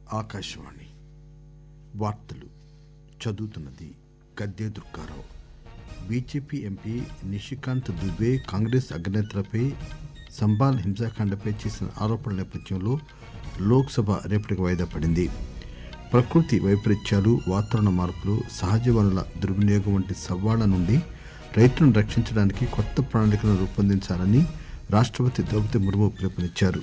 ఆకాశవాణి వార్తలు చదువుతున్నది Gadde Durgarao BJP MP Nishikant Dubey Congress అగ్రనేతలపై సంబాల్ హింసాకాండపై చేసిన ఆరోపణల నేపథ్యంలో లోక్సభ రేపటికి వాయిదా పడింది ప్రకృతి వైపరీత్యాలు వాతావరణ మార్పులు సహజ వనరుల దుర్వినియోగం వంటి సవాళ్ల నుండి రైతులను రక్షించడానికి కొత్త ప్రణాళికలను రూపొందించాలని రాష్టపతి ద్రౌపది ముర్ము పిలుపునిచ్చారు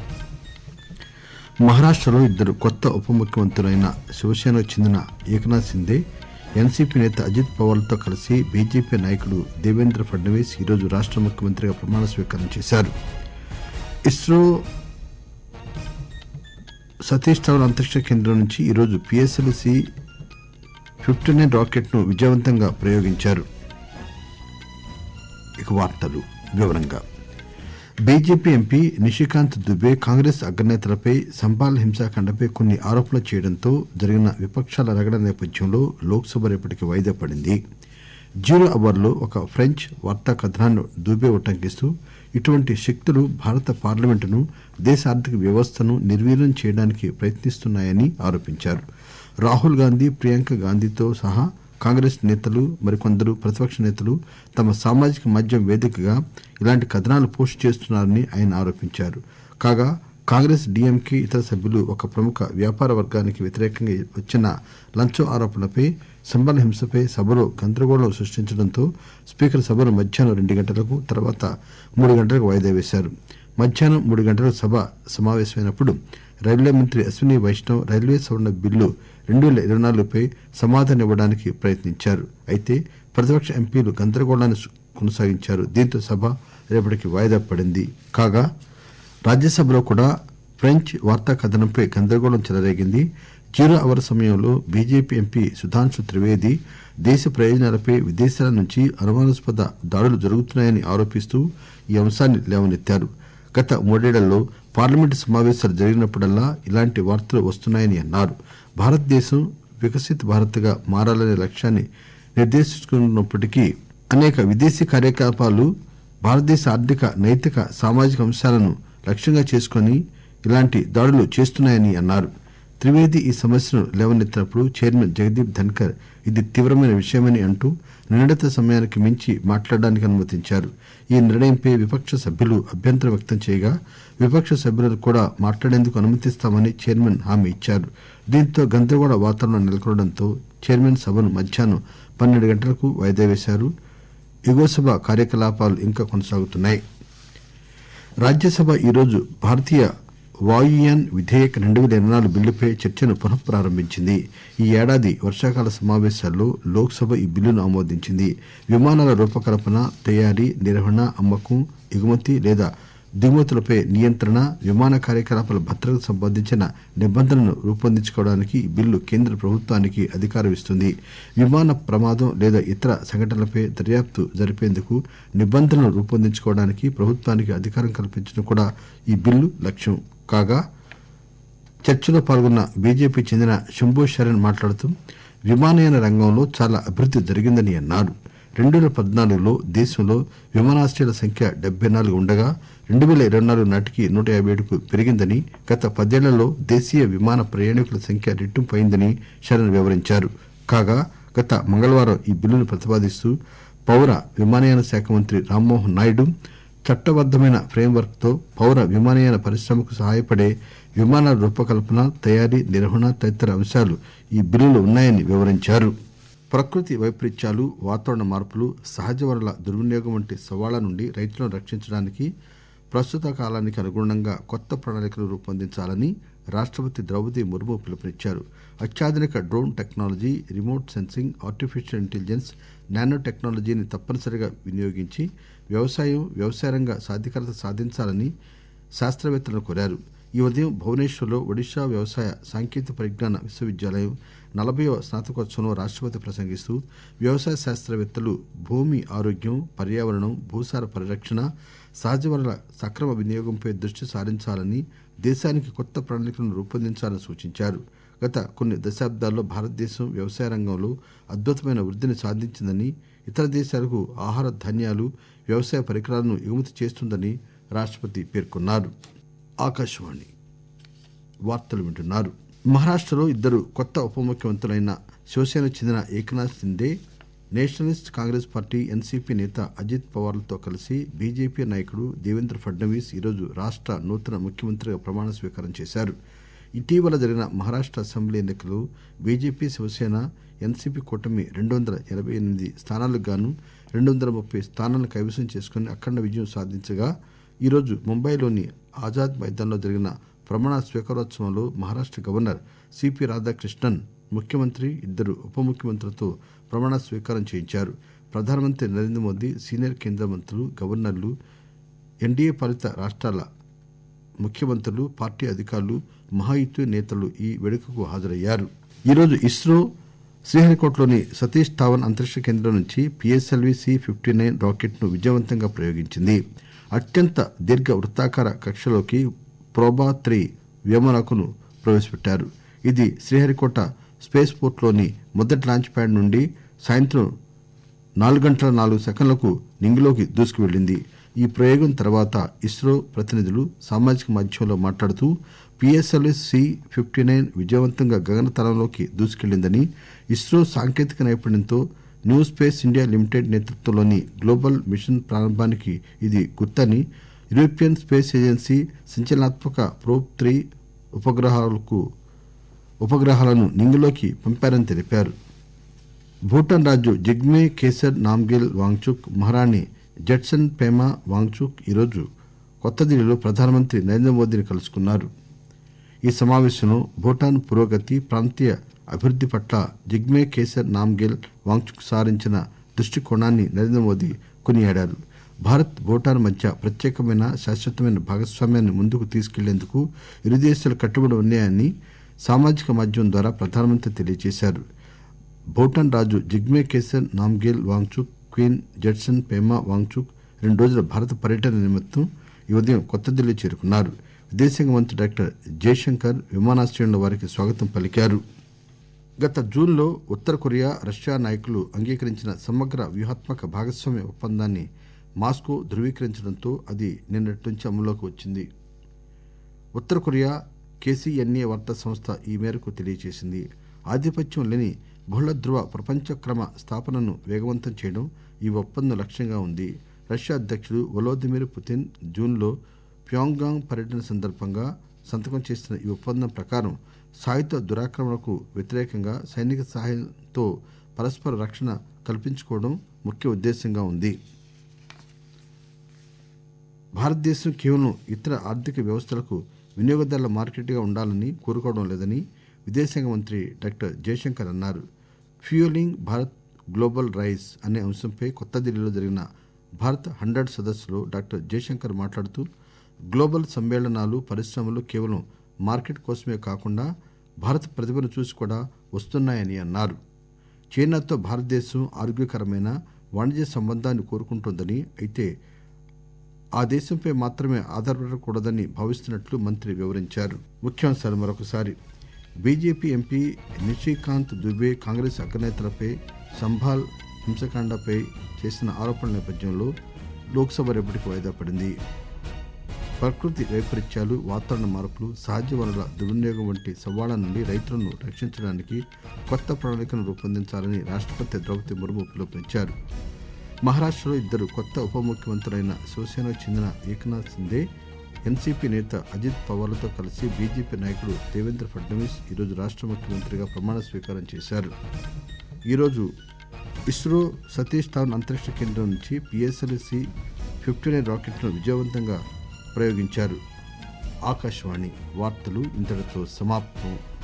మహారాష్టలో ఇద్దరు కొత్త ఉప ముఖ్యమంత్రులైన శివసేనకు చెందిన ఏకనాథ్ సిందే ఎన్సీపీ నేత అజిత్ పవార్లతో కలిసి బీజేపీ నాయకుడు దేవేంద్ర ఫడ్నవీస్ ఈరోజు రాష్ట ముఖ్యమంత్రిగా ప్రమాణ స్వీకారం చేశారు ఇస్రో సతీష్ ధవన్ అంతరిక్ష కేంద్రం నుంచి ఈరోజు పిఎస్ఎల్సి ఫిఫ్టీ నైన్ రాకెట్ ను విజయవంతంగా ప్రయోగించారు ఇక వార్తలు వివరంగా BJP MP Nishikant Dubey Congress అగ్రనేతలపై సంబాల్ హింసాకాండపై కొన్ని ఆరోపణలు చేయడంతో జరిగిన విపక్షాల రగడ నేపథ్యంలో లోక్సభ రేపటికి వాయిదా పడింది జీరో అవర్లో ఒక ఫ్రెంచ్ వార్తా కథనాన్ని దుబే ఉటంకిస్తూ ఇటువంటి శక్తులు భారత పార్లమెంటును దేశ ఆర్థిక వ్యవస్థను నిర్వీర్యం చేయడానికి ప్రయత్నిస్తున్నాయని ఆరోపించారు రాహుల్ గాంధీ ప్రియాంక గాంధీతో సహా కాంగ్రెస్ నేతలు మరికొందరు ప్రతిపక్ష నేతలు తమ సామాజిక మాధ్యమం వేదికగా ఇలాంటి కథనాలు పోస్టు చేస్తున్నారని ఆయన ఆరోపించారు కాగా కాంగ్రెస్ డీఎంకే ఇతర సభ్యులు ఒక ప్రముఖ వ్యాపార వర్గానికి వ్యతిరేకంగా వచ్చిన లంచం ఆరోపణలపై సంబల హింసపై సభలో గందరగోళం సృష్టించడంతో స్పీకర్ సభను మధ్యాహ్నం రెండు గంటలకు తర్వాత మూడు గంటలకు వాయిదా వేశారు మధ్యాహ్నం మూడు గంటలకు సభ సమావేశమైనప్పుడు రైల్వే మంత్రి అశ్విని వైష్ణవ్ రైల్వే సవరణ బిల్లు రెండు పేల ఇరవై నాలుగుపై సమాధానం ఇవ్వడానికి ప్రయత్నించారు అయితే ప్రతిపక్ష ఎంపీలు గందరగోళాన్ని కొనసాగించారు దీంతో సభ రేపటికి వాయిదా పడింది కాగా రాజ్యసభలో కూడా ఫ్రెంచ్ వార్తా కథనంపై గందరగోళం చెలరేగింది జీరో అవర్ సమయంలో బీజేపీ ఎంపీ సుధాంశు త్రివేది దేశ ప్రయోజనాలపై విదేశాల నుంచి అనుమానాస్పద దాడులు జరుగుతున్నాయని ఆరోపిస్తూ ఈ అంశాన్ని లేవనెత్తారు గత మూడేళ్లలో పార్లమెంటు సమావేశాలు జరిగినప్పుడల్లా ఇలాంటి వార్తలు వస్తున్నాయని అన్నారు భారతదేశం వికసిత్ భారత్ గా మారాలనే లక్ష్యాన్ని నిర్దేశించుకున్నప్పటికీ అనేక విదేశీ కార్యకలాపాలు భారతదేశ ఆర్థిక నైతిక సామాజిక అంశాలను లక్ష్యంగా చేసుకుని ఇలాంటి దాడులు చేస్తున్నాయని అన్నారు త్రివేది ఈ సమస్యను లేవనెత్తినప్పుడు చైర్మన్ జగదీప్ ధన్కర్ ఇది తీవ్రమైన విషయమని అంటూ నిర్ణీత సమయానికి మించి మాట్లాడడానికి అనుమతించారు ఈ నిర్ణయంపై విపక్ష సభ్యులు అభ్యంతరం వ్యక్తం చేయగా విపక్ష సభ్యులను కూడా మాట్లాడేందుకు అనుమతిస్తామని చైర్మన్ హామీ ఇచ్చారు దీంతో గందరగోళ వాతావరణం నెలకొనడంతో చైర్మన్ సభను మధ్యాహ్నం పన్నెండు గంటలకు వాయిదా వేశారు ఎగువ సభ కార్యకలాపాలు ఇంకా కొనసాగుతున్నాయి రాజ్యసభ ఈరోజు భారతీయ వాయుయాన్ విధేయక్ రెండు పేల ఇరవై నాలుగు బిల్లుపై చర్చను పునః ప్రారంభించింది ఈ ఏడాది వర్షాకాల సమావేశాల్లో లోక్సభ ఈ బిల్లును ఆమోదించింది విమానాల రూపకల్పన తయారీ నిర్వహణ అమ్మకం ఎగుమతి లేదా దిగుమతులపై నియంత్రణ విమాన కార్యకలాపాల భద్రతకు సంబంధించిన నిబంధనలను రూపొందించుకోవడానికి ఈ బిల్లు కేంద్ర ప్రభుత్వానికి అధికారం ఇస్తుంది విమాన ప్రమాదం లేదా ఇతర సంఘటనలపై దర్యాప్తు జరిపేందుకు నిబంధనలు రూపొందించుకోవడానికి ప్రభుత్వానికి అధికారం కల్పించడం కూడా ఈ బిల్లు లక్ష్యం కాగా చర్చలో పాల్గొన్న బీజేపీ చెందిన శంభూ శరణ్ మాట్లాడుతూ విమానయాన రంగంలో చాలా అభివృద్ది జరిగిందని అన్నారు రెండు పేల పద్నాలుగులో దేశంలో విమానాశ్రయాల సంఖ్య డెబ్బై నాలుగు ఉండగా రెండు పేల ఇరవై నాలుగు నాటికి నూట యాభై ఏడుకు పెరిగిందని గత పదేళ్లలో దేశీయ విమాన ప్రయాణికుల సంఖ్య రెట్టింపు అయిందని శరణ్ వివరించారు కాగా గత మంగళవారం ఈ బిల్లును ప్రతిపాదిస్తూ పౌర విమానయాన శాఖ మంత్రి రామ్మోహన్ నాయుడు చట్టబద్దమైన ఫ్రేంవర్క్ తో పౌర విమానయాన పరిశ్రమకు సహాయపడే విమానాల రూపకల్పన తయారీ నిర్వహణ తదితర అంశాలు ఈ బిల్లులో ఉన్నాయని వివరించారు ప్రకృతి వైపరీత్యాలు వాతావరణ మార్పులు సహజ వనరుల దుర్వినియోగం వంటి సవాళ్ల నుండి రైతులను రక్షించడానికి ప్రస్తుత కాలానికి అనుగుణంగా కొత్త ప్రణాళికలు రూపొందించాలని రాష్టపతి ద్రౌపది ముర్ము పిలుపునిచ్చారు అత్యాధునిక drone technology remote sensing artificial intelligence nano టెక్నాలజీని తప్పనిసరిగా వినియోగించి వ్యవసాయం వ్యవసాయ రంగ సాధికారత సాధించాలని శాస్త్రవేత్తలను కోరారు ఈ ఉదయం భువనేశ్వర్లో ఒడిశా వ్యవసాయ సాంకేతిక పరిజ్ఞాన విశ్వవిద్యాలయం నలభైవ స్నాతకోత్సవంలో రాష్టపతి ప్రసంగిస్తూ వ్యవసాయ శాస్త్రవేత్తలు భూమి ఆరోగ్యం పర్యావరణం భూసార పరిరక్షణ సహజ వనరుల సక్రమ వినియోగంపై దృష్టి సారించాలని దేశానికి కొత్త ప్రణాళికలను రూపొందించాలని సూచించారు గత కొన్ని దశాబ్దాల్లో భారతదేశం వ్యవసాయ రంగంలో అద్భుతమైన వృద్ధిని సాధించిందని ఇతర దేశాలకు ఆహార ధాన్యాలు వ్యవసాయ పరికరాలను ఎగుమతి చేస్తుందని రాష్టపతి పేర్కొన్నారు ఆకాశవాణి వార్తలు వింటున్నారు మహారాష్టలో ఇద్దరు కొత్త ఉప ముఖ్యమంత్రులైన శివసేనకు చెందిన Eknath Shinde nationalist Congress party NCP నేత అజిత్ పవార్లతో కలిసి బీజేపీ నాయకుడు దేవేంద్ర ఫడ్నవీస్ ఈరోజు రాష్ట నూతన ముఖ్యమంత్రిగా ప్రమాణ స్వీకారం చేశారు ఇటీవల జరిగిన మహారాష్ట అసెంబ్లీ ఎన్నికల్లో బీజేపీ శివసేన ఎన్సీపీ కూటమి రెండు వందల ఎనబై ఎనిమిది స్థానాలకు గాను రెండు వందల ముప్పై స్థానాలను కైవసం చేసుకుని అఖండ విజయం సాధించగా ఈరోజు ముంబైలోని ఆజాద్ మైదాన్లో జరిగిన ప్రమాణ స్వీకారోత్సవంలో మహారాష్ట గవర్నర్ సిపి రాధాకృష్ణన్ ముఖ్యమంత్రి ఇద్దరు ఉప ముఖ్యమంత్రులతో ప్రమాణ స్వీకారం చేయించారు ప్రధానమంత్రి నరేంద్ర మోదీ సీనియర్ కేంద్ర మంత్రులు గవర్నర్లు ఎన్డీఏ పాలిత రాష్ట్రాల ముఖ్యమంత్రులు పార్టీ అధికారులు మహాయుతి నేతలు ఈ వేడుకకు హాజరయ్యారు ఈరోజు ఇస్రో శ్రీహరికోటలోని సతీష్ ధావన్ అంతరిక్ష కేంద్రం నుంచి PSLV C fifty nine rocket ను విజయవంతంగా ప్రయోగించింది అత్యంత దీర్ఘ వృత్తాకార కక్షలోకి ప్రోబా త్రీ వ్యోమనౌకను ప్రవేశపెట్టారు ఇది శ్రీహరికోట స్పేస్ పోర్ట్ లోని మొదటి లాంచ్ ప్యాడ్ నుండి సాయంత్రం నాలుగు గంటల నాలుగు సెకండ్లకు నింగిలోకి దూసుకువెళ్లింది ఈ ప్రయోగం తర్వాత ఇస్రో ప్రతినిధులు సామాజిక మాధ్యమంలో మాట్లాడుతూ పిఎస్ఎల్వి సి ఫిఫ్టీ నైన్ విజయవంతంగా గగనతలంలోకి దూసుకెళ్లిందని ఇస్రో సాంకేతిక నైపుణ్యంతో న్యూ స్పేస్ ఇండియా లిమిటెడ్ నేతృత్వంలోని గ్లోబల్ మిషన్ ప్రారంభానికి ఇది గుర్తని యూరోపియన్ స్పేస్ ఏజెన్సీ సంచలనాత్మక ప్రోబ్ త్రీ ఉపగ్రహాలకు ఉపగ్రహాలను నింగిలోకి పంపారని తెలిపారు భూటాన్ రాజు జిగ్మే కేసర్ నామ్గేల్ వాంగ్చుక్ మహారాణి జట్సన్ పేమా వాంగ్చుక్ ఈరోజు కొత్త ఢిల్లీలో ప్రధానమంత్రి నరేంద్ర మోదీని కలుసుకున్నారు ఈ సమావేశంలో భూటాన్ పురోగతి ప్రాంతీయ అభివృద్ది పట్ల జిగ్మే కేసర్ నామ్గేల్ వాంగ్చుక్ సారించిన దృష్టికోణాన్ని నరేంద్ర మోదీ కొనియాడారు భారత్ భూటాన్ మధ్య ప్రత్యేకమైన శాశ్వతమైన భాగస్వామ్యాన్ని ముందుకు తీసుకెళ్లేందుకు ఇరు దేశాలు కట్టుబడి ఉన్నాయని సామాజిక మాధ్యమం ద్వారా ప్రధానమంత్రి తెలియజేశారు భూటాన్ రాజు జిగ్మే కేసర్ నామ్గేల్ వాంగ్చుక్ క్వీన్ జడ్సన్ పేమా వాంగ్చుక్ రెండు రోజుల భారత పర్యటన నిమిత్తం ఈ ఉదయం కొత్త ఢిల్లీ చేరుకున్నారు విదేశాంగ మంత్రి డాక్టర్ జయశంకర్ విమానాశ్రయంలో వారికి స్వాగతం పలికారు గత జూన్లో ఉత్తర కొరియా రష్యా నాయకులు అంగీకరించిన సమగ్ర వ్యూహాత్మక భాగస్వామ్య ఒప్పందాన్ని మాస్కో ధృవీకరించడంతో అది నిన్నటి నుంచి అమల్లోకి వచ్చింది ఉత్తర కొరియా కేసీఎన్ఏ వార్తా సంస్థ ఈ మేరకు తెలియజేసింది ఆధిపత్యం లేని బహుళ ధృవ ప్రపంచ క్రమ స్థాపనను వేగవంతం చేయడం ఈ ఒప్పందం లక్ష్యంగా ఉంది రష్యా అధ్యక్షుడు వలోదిమిర్ పుతిన్ జూన్లో ప్యోంగాంగ్ పర్యటన సందర్భంగా సంతకం చేసిన ఈ ఒప్పందం ప్రకారం సాయుధ దురాక్రమణకు వ్యతిరేకంగా సైనిక సహాయంతో పరస్పర రక్షణ కల్పించుకోవడం ముఖ్య ఉద్దేశంగా ఉంది భారతదేశం కేవలం ఇతర ఆర్థిక వ్యవస్థలకు వినియోగదారుల మార్కెట్గా ఉండాలని కోరుకోవడం లేదని విదేశాంగ మంత్రి డాక్టర్ జయశంకర్ అన్నారు ఫ్యూయలింగ్ భారత్ గ్లోబల్ రైజ్ అనే అంశంపై కొత్త ఢిల్లీలో జరిగిన భారత్ హండ్రెడ్ సదస్సులో డాక్టర్ జయశంకర్ మాట్లాడుతూ గ్లోబల్ సమ్మేళనాలు పరిశ్రమలు కేవలం మార్కెట్ కోసమే కాకుండా భారత ప్రతిభను చూసి కూడా వస్తున్నాయని అన్నారు చైనాతో భారతదేశం ఆరోగ్యకరమైన వాణిజ్య సంబంధాన్ని కోరుకుంటోందని అయితే ఆ దేశంపై మాత్రమే ఆధారపడకూడదని భావిస్తున్నట్లు మంత్రి వివరించారు ముఖ్యాంశాలు మరొకసారి BJP MP Nishikant Dubey Congress అగ్రనేతలపై సంభాల్ హింసకాండపై చేసిన ఆరోపణల నేపథ్యంలో లోక్సభ రేపటికి వాయిదా పడింది ప్రకృతి వైపరీత్యాలు వాతావరణ మార్పులు సహజ వనరుల దుర్వినియోగం వంటి సవాళ్ల నుండి రైతులను రక్షించడానికి కొత్త ప్రణాళికను రూపొందించాలని రాష్ట్రపతి ద్రౌపది ముర్ము పిలుపునిచ్చారు మహారాష్టలో ఇద్దరు కొత్త ఉప ముఖ్యమంత్రులైన శివసేనకు చెందిన ఏకనాథ్ సిందే ఎన్సీపీ నేత అజిత్ పవార్లతో కలిసి బీజేపీ నాయకుడు దేవేంద్ర ఫడ్నవీస్ ఈరోజు రాష్ట్ర ముఖ్యమంత్రిగా ప్రమాణ స్వీకారం చేశారు ఈరోజు ఇస్రో సతీష్ ధావన్ అంతరిక్ష కేంద్రం నుంచి పిఎస్ఎల్సి ఫిఫ్టీ నైన్ రాకెట్ను విజయవంతంగా ప్రయోగించారు ఆకాశవాణి వార్తలు ఇంతటితో సమాప్తం